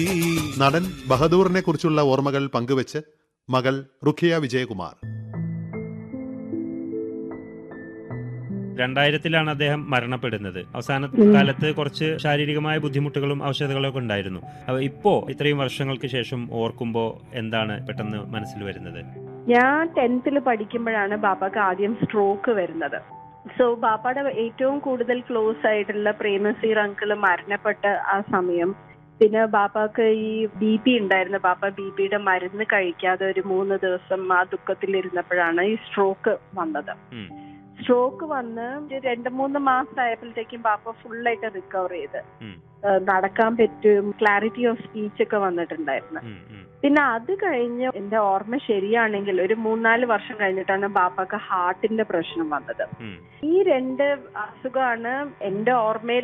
നടൻ ബഹദൂറിനെ കുറിച്ചുള്ള ഓർമ്മകൾ പങ്കുവച്ച് മകൾ റുഖിയ വിജയകുമാർ രണ്ടായിരത്തിലാണ് അദ്ദേഹം മരണപ്പെടുന്നത് അവസാന കാലത്ത് കുറച്ച് ശാരീരികമായ ബുദ്ധിമുട്ടുകളും അവശതകളും ഒക്കെ ഉണ്ടായിരുന്നു അപ്പൊ ഇപ്പോ ഇത്രയും വർഷങ്ങൾക്ക് ശേഷം ഓർക്കുമ്പോ എന്താണ് പെട്ടെന്ന് മനസ്സിൽ വരുന്നത് ഞാൻ ടെൻത്തിൽ പഠിക്കുമ്പോഴാണ് ബാപ്പാക്ക് ആദ്യം സ്ട്രോക്ക് വരുന്നത് സോ ബാപ്പയുടെ ഏറ്റവും കൂടുതൽ ക്ലോസ് ആയിട്ടുള്ള പ്രേമസീർ അങ്കിള് മരണപ്പെട്ട ആ സമയം പിന്നെ ബാപ്പാക്ക് ഈ ബി പി ഉണ്ടായിരുന്നു ബാപ്പ ബി പിയുടെ മരുന്ന് കഴിക്കാതെ ഒരു മൂന്ന് ദിവസം ആ ദുഃഖത്തിലിരുന്നപ്പോഴാണ് ഈ സ്ട്രോക്ക് വന്നത് ഉം. സ്ട്രോക്ക് വന്ന് ഒരു രണ്ട് മൂന്ന് മാസം ആയപ്പോഴത്തേക്കും ബാപ്പ ഫുള്ളായിട്ട് റിക്കവർ ചെയ്ത് ഉം. ഏഹ് നടക്കാൻ പറ്റും ക്ലാരിറ്റി ഓഫ് സ്പീച്ച് ഒക്കെ വന്നിട്ടുണ്ടായിരുന്നു ഉം, ഉം, പിന്നെ അത് കഴിഞ്ഞ് എന്റെ ഓർമ്മ ശരിയാണെങ്കിൽ ഒരു മൂന്നാല് വർഷം കഴിഞ്ഞിട്ടാണ് ബാപ്പാക്ക് ഹാർട്ടിന്റെ പ്രശ്നം വന്നത് ഉം. ഈ രണ്ട് അസുഖമാണ് എന്റെ ഓർമ്മയിൽ